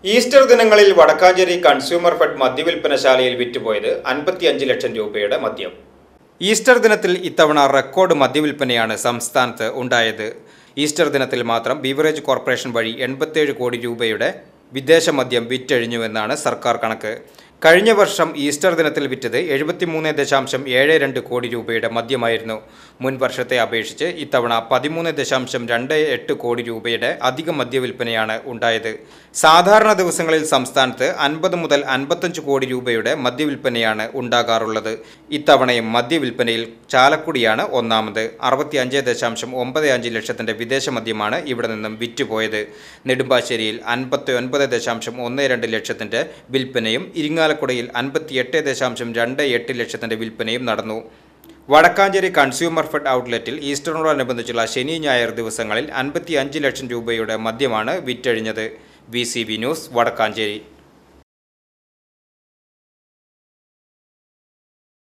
Easter ദിനങ്ങളിൽ Vadakkanchery consumer fed മദ്യവിൽപ്പനശാലയിൽ വിറ്റുപോയത് അൻപത്തിയഞ്ച് ലക്ഷം രൂപയുടെ മദ്യം ഈസ്റ്റർ ദിനത്തിൽ ഇത്തവണ റെക്കോർഡ് മദ്യവിൽപ്പനയാണ് സംസ്ഥാനത്ത് ഉണ്ടായത് ഈസ്റ്റർ ദിനത്തിൽ മാത്രം ബീവറേജ് കോർപ്പറേഷൻ വഴി എൺപത്തേഴ് കോടി രൂപയുടെ വിദേശ മദ്യം വിറ്റഴിഞ്ഞുവെന്നാണ് സർക്കാർ കണക്ക് കഴിഞ്ഞ വർഷം ഈസ്റ്റർ ദിനത്തിൽ വിറ്റത് എഴുപത്തിമൂന്ന് ദശാംശം ഏഴ് രണ്ട് കോടി രൂപയുടെ മദ്യമായിരുന്നു മുൻ വർഷത്തെ അപേക്ഷിച്ച് ഇത്തവണ പതിമൂന്ന് ദശാംശം രണ്ട് എട്ട് കോടി രൂപയുടെ അധിക മദ്യവിൽപ്പനയാണ് ഉണ്ടായത് സാധാരണ ദിവസങ്ങളിൽ സംസ്ഥാനത്ത് അൻപത് മുതൽ അൻപത്തഞ്ച് കോടി രൂപയുടെ മദ്യവിൽപ്പനയാണ് ഉണ്ടാകാറുള്ളത് ഇത്തവണയും മദ്യവിൽപ്പനയിൽ ചാലക്കുടിയാണ് ഒന്നാമത് അറുപത്തി അഞ്ച് ദശാംശം ഒമ്പത് അഞ്ച് ലക്ഷത്തിന്റെ വിദേശ മദ്യമാണ് ഇവിടെ നിന്നും വിറ്റുപോയത് നെടുമ്പാശ്ശേരിയിൽ അൻപത്തി ഒൻപത് ദശാംശം ഒന്ന് രണ്ട് ലക്ഷത്തിന്റെ വിൽപ്പനയും ഇരിങ്ങാലക്കുടയിൽ അൻപത്തിയെട്ട് ദശാംശം രണ്ട് എട്ട് ലക്ഷത്തിന്റെ വിൽപ്പനയും നടന്നു വടക്കാഞ്ചേരി കൺസ്യൂമർ ഫെഡ് ഔട്ട്ലെറ്റിൽ ഈസ്റ്ററിനോടനുബന്ധിച്ചുള്ള ശനി ഞായർ ദിവസങ്ങളിൽ അൻപത്തി അഞ്ച് ലക്ഷം രൂപയുടെ മദ്യമാണ് വിറ്റഴിഞ്ഞത് V C B news Vadakkanchery